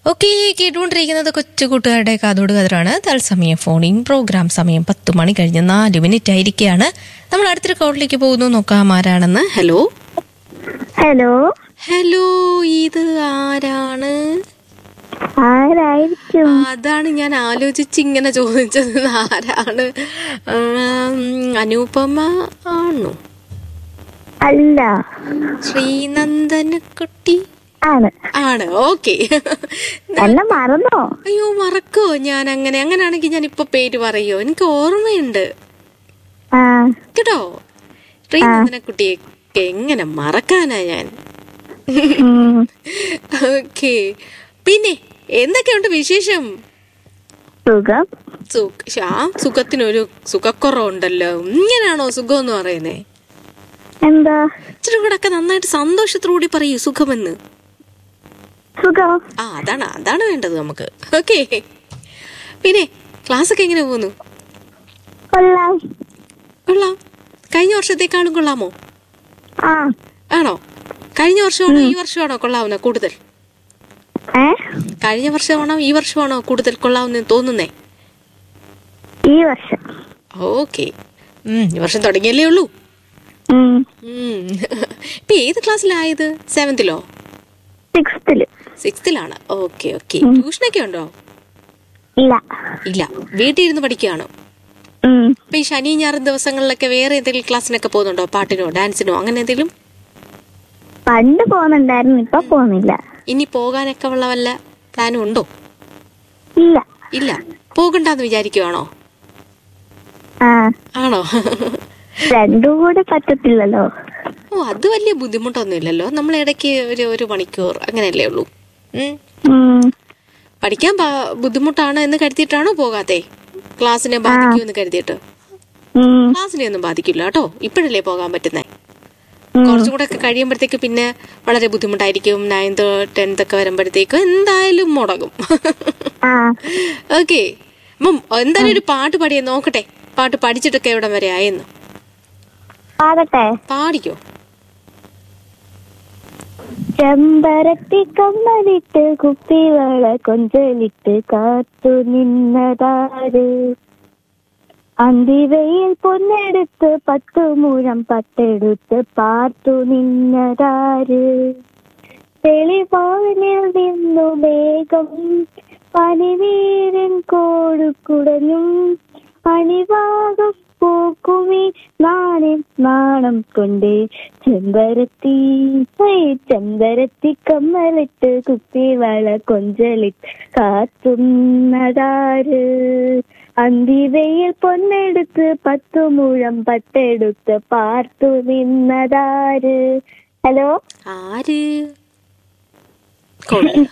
Okay കേട്ടുകൊണ്ടിരിക്കുന്നത് കൊച്ചു കൂട്ടുകാരുടെ കാതോട് കതിരാണ് തത്സമയം ഫോണിൻ പ്രോഗ്രാം സമയം പത്ത് മണി കഴിഞ്ഞ് നാല് മിനിറ്റ് ആയിരിക്കുകയാണ് നമ്മൾ അടുത്തൊരു കോളിലേക്ക് പോകുന്നു നോക്കാം ആരാണെന്ന് ഹലോ ഹലോ ഹലോ ഇത് ആരാണ് ആരായിരിക്കും അതാണ് ഞാൻ ആലോചിച്ച് ഇങ്ങനെ ചോദിച്ചത് ഇത് ആരാണ് ഉം, അനുപമ ആണോ അല്ല ശ്രീനന്ദനക്കുട്ടി ആണ് ആണ് ഓക്കെ എന്നെ മറന്നോ അയ്യോ മറക്കോ ഞാൻ അങ്ങനെ അങ്ങനെയാണെങ്കിൽ ഞാൻ ഇപ്പൊ പേര് പറയോ എനിക്ക് ഓർമ്മയുണ്ട് ആ കേട്ടോ ശ്രീനന്ദനക്കുട്ടിയൊക്കെ എങ്ങനെ മറക്കാനാ ഞാൻ ഉം. ഓക്കെ പിന്നെ എന്തൊക്കെയുണ്ട് വിശേഷം സുഖം സുഖ ശ്യാം സുഖത്തിനൊരു സുഖക്കുറവുണ്ടല്ലോ ഇങ്ങനെയാണോ സുഖം എന്ന് പറയുന്നേ എന്താ ഇച്ചിരി കൂടെ ഒക്കെ നന്നായിട്ട് സന്തോഷത്തോടുകൂടി പറയൂ സുഖമെന്ന് സുഖം ആ അതാണ് അതാണ് വേണ്ടത് നമുക്ക് ഓക്കെ പിന്നെ ക്ലാസ് ഒക്കെ എങ്ങനെ പോകുന്നു കൊള്ളാം കൊള്ളാം കഴിഞ്ഞ വർഷത്തേക്കാളും കൊള്ളാമോ ആ ആണോ കഴിഞ്ഞ വർഷമാണോ ഈ വർഷമാണോ കൊള്ളാവുന്ന കൂടുതൽ ഏ കഴിഞ്ഞ വർഷമാണോ ഈ വർഷമാണോ കൂടുതൽ കൊള്ളാവുന്ന തോന്നുന്നേ ഈ വർഷം ഓക്കെ ഈ വർഷം തുടങ്ങിയല്ലേ ഉള്ളൂ ഉം. ഉം. ഇപ്പൊ ഏത് ക്ലാസ്സിലായത് സെവന്തിലോ സിക്സ്ത്തില് സിക്സ്ത്തിലാണ് ഓക്കെ ഓക്കെ ട്യൂഷനൊക്കെ ഉണ്ടോ ഇല്ല ഇല്ല വീട്ടിൽ ഇരുന്ന് പഠിക്കുകയാണോ ഉം. ഇപ്പൊ ഈ ശനി ഞായറും ദിവസങ്ങളിലൊക്കെ വേറെ എന്തെങ്കിലും ക്ലാസ്സിനൊക്കെ പോകുന്നുണ്ടോ പാട്ടിനോ ഡാൻസിനോ അങ്ങനെ എന്തെങ്കിലും പണ്ട് പോകുന്നുണ്ടായിരുന്നു ഇപ്പൊ പോകുന്നില്ല ഇനി പോകാനൊക്കെ ഉള്ള വല്ല പ്ലാനും ഉണ്ടോ ഇല്ല ഇല്ല പോകണ്ടെന്ന് വിചാരിക്കുവാണോ ആ ആണോ രണ്ടും കൂടെ പറ്റത്തില്ലല്ലോ ഓ അത് വലിയ ബുദ്ധിമുട്ടൊന്നും ഇല്ലല്ലോ നമ്മൾ ഇടയ്ക്ക് ഒരു ഒരു മണിക്കൂർ അങ്ങനെയല്ലേ ഉള്ളൂ ഉം. ഉം. പഠിക്കാൻ പാ- ബുദ്ധിമുട്ടാണ് എന്ന് കരുതിയിട്ടാണോ പോകാത്തെ ക്ലാസ്സിനെ ബാധിക്കുമെന്ന് കരുതിയിട്ട് ഉം. ക്ലാസ്സിനെ ഒന്നും ബാധിക്കില്ല കേട്ടോ ഇപ്പോഴല്ലേ പോകാൻ പറ്റുന്നേ ഉം. കുറച്ചും കൂടെ ഒക്കെ കഴിയുമ്പോഴത്തേക്ക് പിന്നെ വളരെ ബുദ്ധിമുട്ടായിരിക്കും നയൻത് ടെൻത്ത് ഒക്കെ വരുമ്പോഴത്തേക്ക് എന്തായാലും മുടങ്ങും ആ ഓക്കെ അപ്പം എന്തായാലും ഒരു പാട്ട് പാടിയേ നോക്കട്ടെ പാട്ട് പഠിച്ചിട്ടൊക്കെ എവിടം വരെ ആയെന്ന് പാടട്ടെ പാടിക്കോ ചെമ്പരത്തി കമ്മലിട്ട് കുപ്പിവള കൊഞ്ചലിട്ട് കാത്തു നിന്നതാര് അന്തിവയിൽ പൊന്നെടുത്ത് പത്തു മുഴം പത്തെടുത്ത് പാർത്തു നിന്നതാര് തെളിവാനിൽ നിന്നു വേഗം പനിവീരൻ കോടുകുടനും അണിവാകം പൂക്കുമി നാണിൽ നാണം കൊണ്ടേ ചെമ്പരത്തി ഹൈ ചെമ്പരത്തി കമ്മലിട്ട് കുപ്പിവള കൊഞ്ചലിട്ട് കാത്തുന്നതാര് അന്തിവയിൽ പൊന്നെടുത്ത് പത്തു മുഴം പത്തെടുത്ത് പാർത്തു നിന്നതാര് ഹലോ ആര് കൊള്ളാം.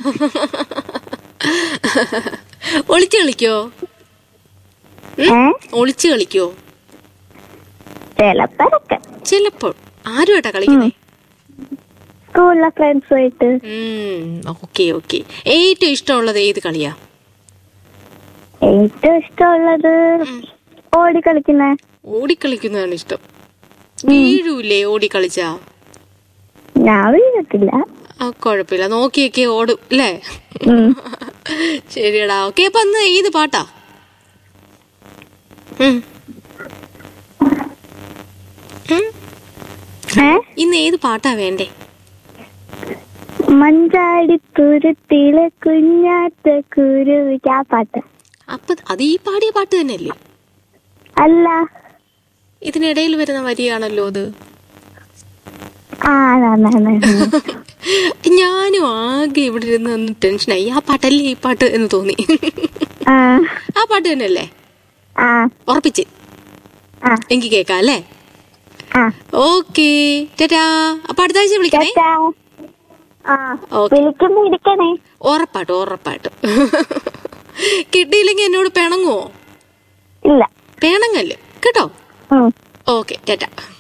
ഒളിച്ചു കളിക്കോ ഏ ഒളിച്ചു കളിക്കോ ചിലപ്പോഴൊക്കെ ചിലപ്പോൾ ആരുമായിട്ടാ കളിക്കുന്നേ സ്കൂളിലെ ഫ്രണ്ട്സുമായിട്ട് ഓക്കെ ഓക്കെ ഏറ്റവും ഇഷ്ടമുള്ളത് ഏത് കളിയാ ഏറ്റവും ഇഷ്ടമുള്ളത് ഓടി കളിക്കുന്ന ഓടിക്കളിക്കുന്നതാണ് ഇഷ്ടം വീഴൂലേ ഓടിക്കളിച്ചാ ഞാൻ വീഴത്തില്ല ആ കുഴപ്പമില്ല നോക്കിയൊക്കെ ഓടും അല്ലേ ഉം. ശരിയടാ ഓക്കെ അപ്പൊ അന്ന് ഏത് പാട്ടാ ഉം. ഉം. ഏ ഇന്ന് ഏത് പാട്ടാ വേണ്ടേ മഞ്ചാടിത്തുരുത്തിലെ കുഞ്ഞാത്ത കുരുവിക്ക് ആ പാട്ട് അപ്പൊ അത് ഈ പാടിയ പാട്ട് തന്നെയല്ലേ അല്ല ഇതിനിടയിൽ വരുന്ന വരിയാണല്ലോ അത് ആ ആണ്, ആണ്, ആണ്. ഞാനും ആകെ ഇവിടെ ഇരുന്ന് ഒന്ന് ടെൻഷനായി ആ പാട്ടല്ലേ ഈ പാട്ട് എന്ന് തോന്നി ആ ആ പാട്ട് തന്നെയല്ലേ ആ ഉറപ്പിച്ച് ആ എനിക്ക് കേക്കാം അല്ലേ ആ ഓക്കേ ടാറ്റാ അപ്പൊ അടുത്ത ആഴ്ച വിളിക്കണേ ചേട്ടാ ആ ഓക്കെ വിളിക്കുമ്പോ ഇരിക്കണേ ഉറപ്പായിട്ടും ഉറപ്പായിട്ടും കിട്ടിയില്ലെങ്കിൽ എന്നോട് പിണങ്ങുവോ ഇല്ല പിണങ്ങല്ലേ കേട്ടോ ഉം ഓക്കെ ടാറ്റ